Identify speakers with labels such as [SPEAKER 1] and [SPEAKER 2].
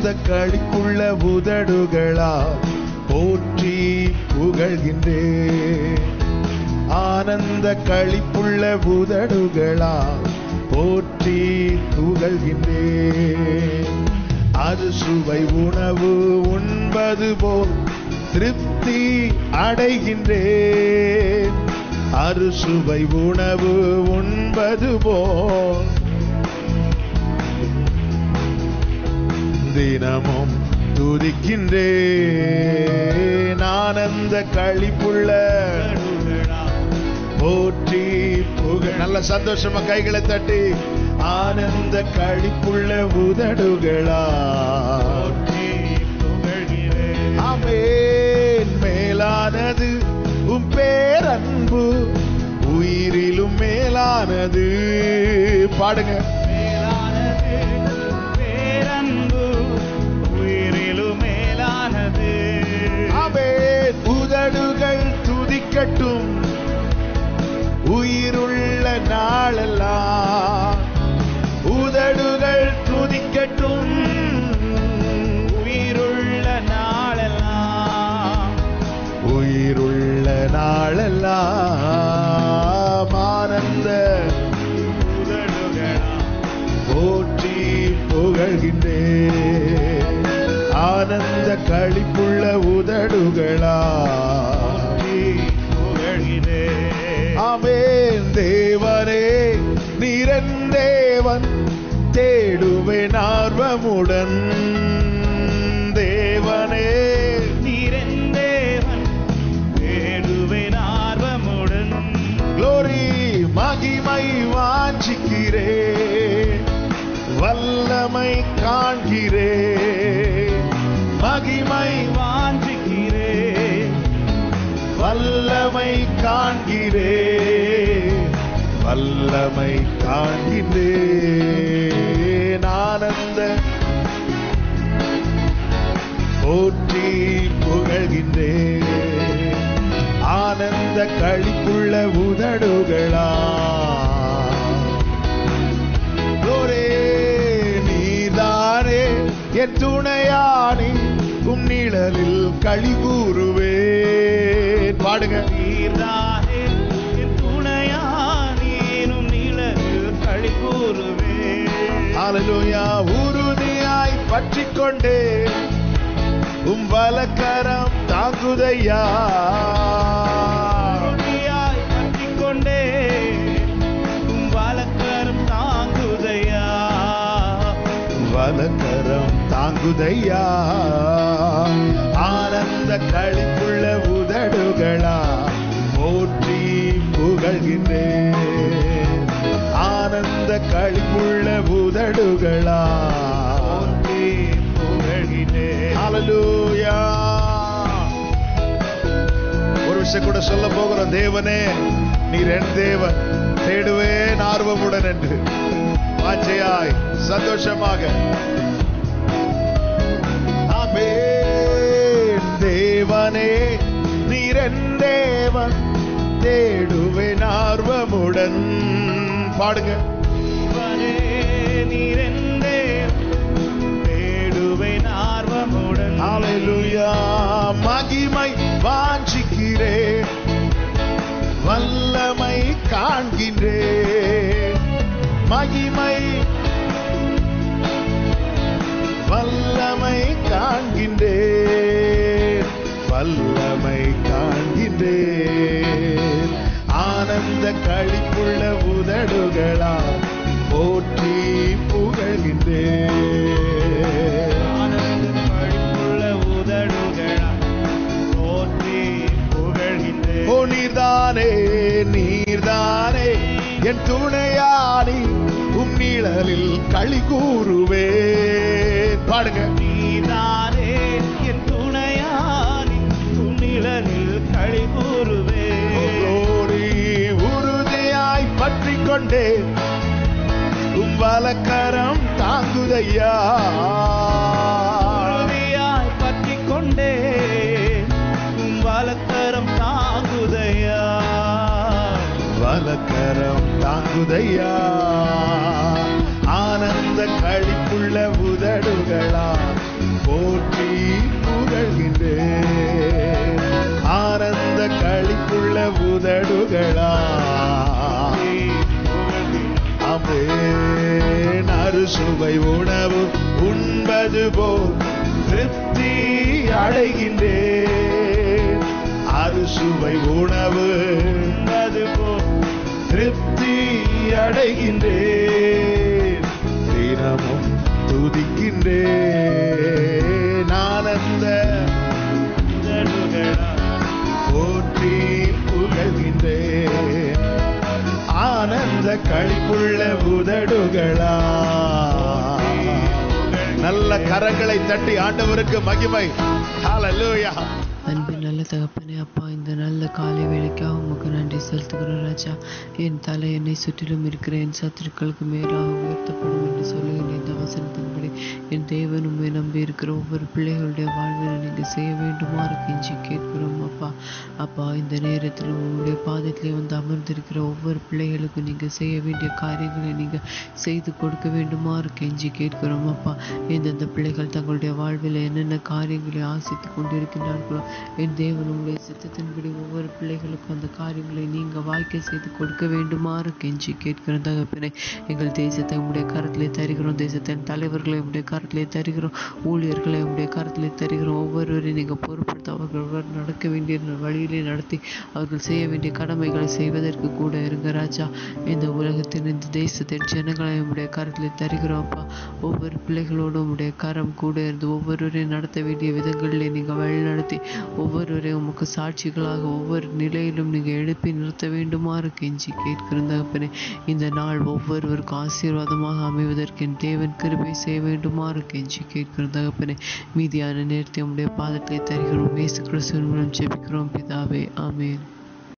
[SPEAKER 1] ஆனந்த களிப்புள்ள உதடுகளா போற்றி புகழ்கின்றேன் ஆனந்த களிப்புள்ள உதடுகளா போற்றி புகழ்கின்றேன் அது சுவை உணவு உண்பது போல் திருப்தி அடைகின்றேன் அறுசுவை உணவு உண்பது போல் தினமும் துதிக்கின்றேன் ஆனந்த களிப்புள்ள போற்றி புகழ் நல்ல சந்தோஷமா கைகளை தட்டி ஆனந்த களிப்புள்ள உதடுகளா ஆமென் மேலானது உம் பேரன்பு உயிரிலும் மேலானது பாடுங்க
[SPEAKER 2] பேரன்பு உயிரிலும் மேலானது
[SPEAKER 1] ஆமென் உதடுகள் துதிக்கட்டும் உயிருள்ள நாளெல்லாம் உதடுகள் துதிக்கட்டும்
[SPEAKER 2] உயிருள்ள நாளெல்லாம்
[SPEAKER 1] உயிருள்ள நாளெல்லாம் ஆனந்த
[SPEAKER 2] உதடுகளாம்
[SPEAKER 1] போற்றி புகழ்கின்றேன் ஆனந்த களிப்புள்ள உதடுகளா
[SPEAKER 2] புகழ்கிறேன்
[SPEAKER 1] ஆமென் தேவனே நீரன் தேவன் தேடுவேன் ஆர்வமுடன் தேவனே
[SPEAKER 2] நீரென் தேவன் தேடுவேன் ஆர்வமுடன்
[SPEAKER 1] க்ளோரி மகிமை வாஞ்சிக்கிறேன் வல்லமை காண்கிறேன் மகிமை
[SPEAKER 2] வாஞ்சிக்கிறேன்
[SPEAKER 1] வல்லமை காண்கிறேன் வல்லமை காண்கிறேன் ஆனந்த போற்றி புகழ்கின்றேன் ஆனந்த களிப்புள்ள உதடுகளா ஒரே நீதானே என் துணையானி உம் நிழலில் களி கூறுவேன் பாடுங்க
[SPEAKER 2] நீர்தானே என் துணையா நீனும் நிழலில் களி கூறுவேன்
[SPEAKER 1] ஹalleluya உறுதியாய் பற்றிக் கொண்டே உம் வலக்கரம் தாங்குதையா
[SPEAKER 2] உறுதியாய் பற்றிக் கொண்டே உம் வலக்கரம் தாங்குதையா
[SPEAKER 1] வலக்கரம் தாங்குதையா ஆனந்த களிப்புள்ள உதடுகளா போற்றி புகழ்கின்றேன் ஆனந்த களிப்புள்ள உதடுகளா
[SPEAKER 2] போற்றி புகழ்கிறேன்
[SPEAKER 1] ஹalleluya ஒரு விஷயம் கூட சொல்ல போகிறோம் தேவனே நீர் என் தேவன் தேடுவேன் ஆர்வமுடன் என்று வாஞ்சையாய் சந்தோஷமாக ஆமென் தேவனே நீர் என் தேவன் தேடுவேன் ஆர்வமுடன் பாடுங்க
[SPEAKER 2] தேவனே, நீர் என் தேவன், தேடுவேன் ஆர்வமுடன்
[SPEAKER 1] ஹalleluya மகிமை வாஞ்சிக்கிறேன் வல்லமை காண்கின்றேன் மகிமை வல்லமை காண்கின்றேன் வல்லமை காண்கின்றேன் ஆனந்த களிப்புள்ள உதடுகளா போற்றி புகழ்கின்றேன்
[SPEAKER 2] ஆனந்த பழிப்புள்ள உதடுகளால் போற்றி புகழ்கின்றேன்
[SPEAKER 1] ஓ நீர்தானே நீர்தானே என் துணையானி உம் நிழலில் களி கூறுவேன் பாடுங்க
[SPEAKER 2] நீதானே என் துணையானி உன் நிழலில் களி
[SPEAKER 1] ஓ
[SPEAKER 2] கூறுவேன்
[SPEAKER 1] glory, உறுதியாய் பற்றிக் கொண்டே உம் வலக்கரம் தாங்குதையா
[SPEAKER 2] உறுதியாய் பற்றிக் கொண்டே உம் வலக்கரம் தாங்குதையா
[SPEAKER 1] வலக்கரம் தாங்குதையா ஆனந்த களிப்புள்ள உதடுகளா போற்றி புகழ்கின்றேன் ஆனந்த களிப்புள்ள உதடுகளா அமேன் அறுசுவை உணவு உண்பது போல் திருப்தி அடைகின்றேன் அறுசுவை உணவு உண்பது போல் திருப்தி அடைகின்றேன் தினமும் துதிக்கின்றேன் ஆனந்த போற்றி புகழ்கின்றேன் ஆனந்த களிப்புள்ள உதடுகளா நல்ல கரங்களை தட்டி ஆண்டவருக்கு மகிமை ஹalleluya
[SPEAKER 3] அன்பின் நல்ல தகப்பனே அப்பா இந்த நல்ல காலை வேலைக்காக உமக்கு நன்றி செலுத்துகிறோம் ராஜா என் தலை என்னை சுற்றிலும் இருக்கிற என் சத்துருக்களுக்கு மேலாக உயர்த்தப்படும் என்று சொல்லுகிற இந்த வசனத்தின்படி என் தேவன் உண்மை நம்பி இருக்கிற ஒவ்வொரு பிள்ளைகளுடைய வாழ்வில் நீங்கள் செய்ய வேண்டுமாறு கெஞ்சி கேட்கிறோம் அப்பா அப்பா இந்த நேரத்தில் உங்களுடைய பாதத்திலே வந்து அமர்ந்திருக்கிற ஒவ்வொரு பிள்ளைகளுக்கும் நீங்கள் செய்ய வேண்டிய காரியங்களை நீங்கள் செய்து கொடுக்க வேண்டுமாறு கெஞ்சி கேட்கிறோம் அப்பா எந்தெந்த பிள்ளைகள் தங்களுடைய வாழ்வில் என்னென்ன காரியங்களை ஆசித்து கொண்டிருக்கிறார்களோ என் தேவன் உங்களுடைய சித்தத்தின்படி ஒவ்வொரு பிள்ளைகளுக்கும் அந்த காரியங்களை நீங்க வாய்க்க செய்து கொடுக்க வேண்டுமாறு கெஞ்சி கேட்கிறோம் தகப்பனே எங்கள் தேசத்தை உங்களுடைய கரத்திலே தருகிறோம் தேசத்தின் தலைவர்களை உங்களுடைய கரத்திலே தருகிறோம் ஊழியர்களை உங்களுடைய கரத்திலே தருகிறோம் ஒவ்வொருவரையும் நீங்க பொறுப்படுத்த அவர்கள் நடக்க வேண்டிய வழியிலே நடத்தி அவர்கள் செய்ய வேண்டிய கடமைகளை செய்வதற்கு கூட இருங்க ராஜா இந்த உலகத்தின் இந்த தேசத்தின் ஜனங்களை உங்களுடைய கரத்திலே தருகிறோம் அப்பா ஒவ்வொரு பிள்ளைகளோடும் உடைய கரம் கூட இருந்து ஒவ்வொருவரையும் நடத்த வேண்டிய விதங்களிலே நீங்க வழி நடத்தி ஒவ்வொருவரையும் உமக்கு சாட்சிகளாக ஒவ்வொரு நிலையிலும் நீங்க எழுப்பி நிறுத்த வேண்டுமாறு கெஞ்சி கேட்கிறோம் தகப்பனே இந்த நாள் ஒவ்வொருவருக்கும் ஆசீர்வாதமாக அமைவதற்கு என் தேவன் கிருபை செய்ய வேண்டுமாறு கெஞ்சி கேட்கிறோம் தகப்பனே மீதியான நேரத்தை உம்முடைய பாதத்தை தருகிறோம் இயேசு கிறிஸ்துவின் மூலம் ஜெபிக்கிறோம் பிதாவே ஆமென்